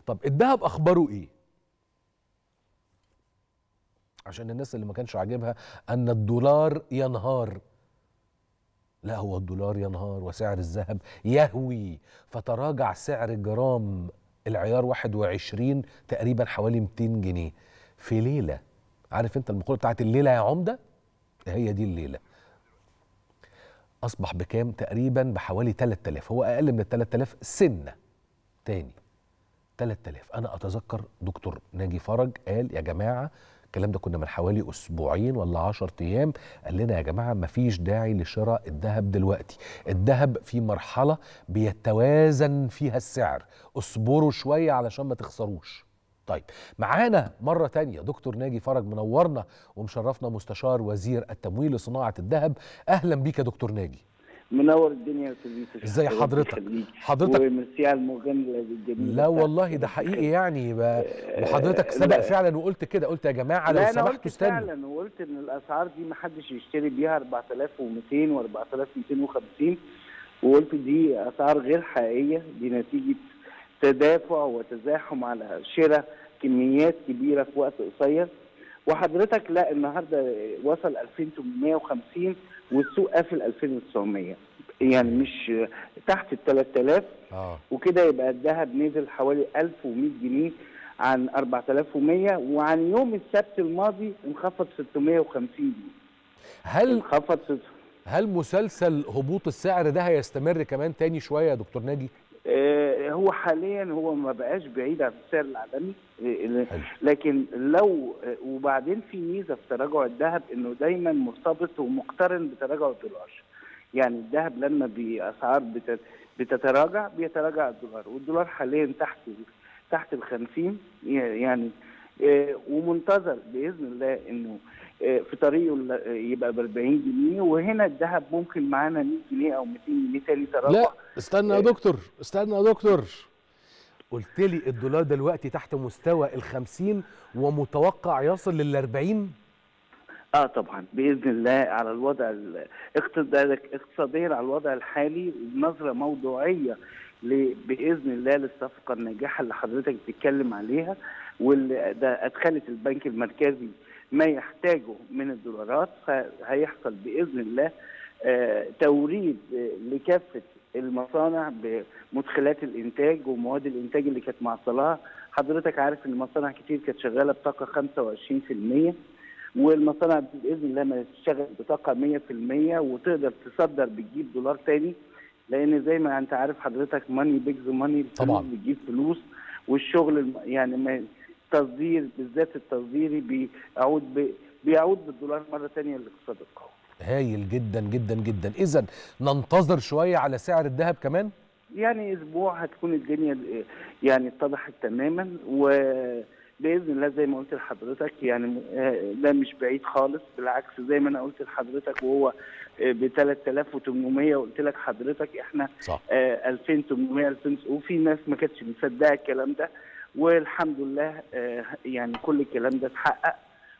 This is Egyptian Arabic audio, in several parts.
طب الذهب اخباره ايه عشان الناس اللي ما كانش عاجبها ان الدولار ينهار لا هو الدولار ينهار وسعر الذهب يهوي فتراجع سعر جرام العيار 21 تقريبا حوالي 200 جنيه في ليله عارف انت المقوله بتاعت الليله يا عمده هي دي الليله اصبح بكام تقريبا بحوالي 3000 هو اقل من ال 3000 سنه تاني 3000 انا اتذكر دكتور ناجي فرج قال يا جماعه الكلام ده كنا من حوالي اسبوعين ولا 10 ايام قال لنا يا جماعه مفيش داعي لشراء الذهب دلوقتي الذهب في مرحله بيتوازن فيها السعر اصبروا شويه علشان ما تخسروش طيب معانا مرة تانية دكتور ناجي فرج منورنا ومشرفنا مستشار وزير التمويل لصناعة الذهب أهلا بيك يا دكتور ناجي منور الدنيا يا استاذ يوسف ازاي ربنا حضرتك؟ يخليك. حضرتك- وميرسي على المغنى الجميل لا والله ده حقيقي يعني ب... وحضرتك سبق لا. فعلا وقلت كده قلت يا جماعة لو لا انا سمحتوا قلت استنوا فعلا وقلت ان الاسعار دي ما حدش يشتري بيها 4200 و4250 وقلت دي اسعار غير حقيقيه دي نتيجه تدافع وتزاحم على شراء كميات كبيره في وقت قصير وحضرتك لا النهارده وصل 2850 والسوق قافل 2900 يعني مش تحت ال 3000 اه وكده يبقى الذهب نزل حوالي 1100 جنيه عن 4100 وعن يوم السبت الماضي انخفض 650 جنيه هل انخفض ست... هل مسلسل هبوط السعر ده هيستمر كمان تاني شوية يا دكتور ناجي؟ آه هو حاليا هو ما بقاش بعيد عن السعر العالمي آه، حلو. لكن لو آه، وبعدين في ميزه في تراجع الذهب انه دايما مرتبط ومقترن بتراجع الدولار يعني الذهب لما باسعار بت- بتتراجع بيتراجع الدولار والدولار حاليا تحت تحت ال 50 يعني آه، ومنتظر باذن الله انه آه، في طريقه ل- يبقى ب 40 جنيه وهنا الذهب ممكن معانا 100 جنيه او 200 جنيه تاني تراجع لا استنى يا دكتور استنى يا دكتور قلت لي الدولار دلوقتي تحت مستوى ال 50 ومتوقع يصل لل 40 اه طبعا باذن الله على الوضع ال- اقتصاد- اقتصاديا على الوضع الحالي بنظره موضوعيه ل- باذن الله للصفقه الناجحه اللي حضرتك بتتكلم عليها واللي ده ادخلت البنك المركزي ما يحتاجه من الدولارات فهيحصل باذن الله آه، توريد آه، لكافه المصانع بمدخلات الانتاج ومواد الانتاج اللي كانت معطلاها حضرتك عارف ان مصانع كتير كانت شغاله بطاقه 25% والمصانع دي باذن الله ما تشتغل بطاقه 100% وتقدر تصدر بتجيب دولار تاني لان زي ما انت عارف حضرتك ماني بيجز ماني طبعاً. بتجيب فلوس والشغل الم- يعني ما التصدير بالذات التصديري بيعود ب... بيعود بالدولار مره تانية للاقتصاد القومي هايل جدا جدا جدا اذا ننتظر شوية على سعر الذهب كمان يعني اسبوع هتكون الدنيا يعني اتضحت تماما وباذن الله زي ما قلت لحضرتك يعني آه، ده مش بعيد خالص بالعكس زي ما انا قلت لحضرتك وهو ب 3800 وقلت لك حضرتك احنا صح آه، 2800 2000 وفي ناس ما كانتش مصدقه الكلام ده والحمد لله آه، يعني كل الكلام ده اتحقق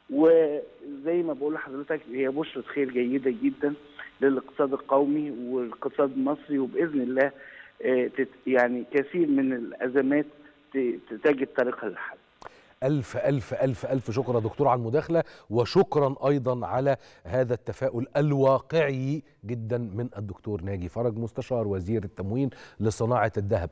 وزي ما بقول لحضرتك هي بشرة خير جيدة جدا للاقتصاد القومي والاقتصاد المصري وبإذن الله آه، تت- يعني كثير من الأزمات ت- تجد طريقها للحل ألف ألف ألف ألف شكر يا دكتور على المداخلة وشكرا أيضا على هذا التفاؤل الواقعي جدا من الدكتور ناجي فرج مستشار وزير التموين لصناعة الذهب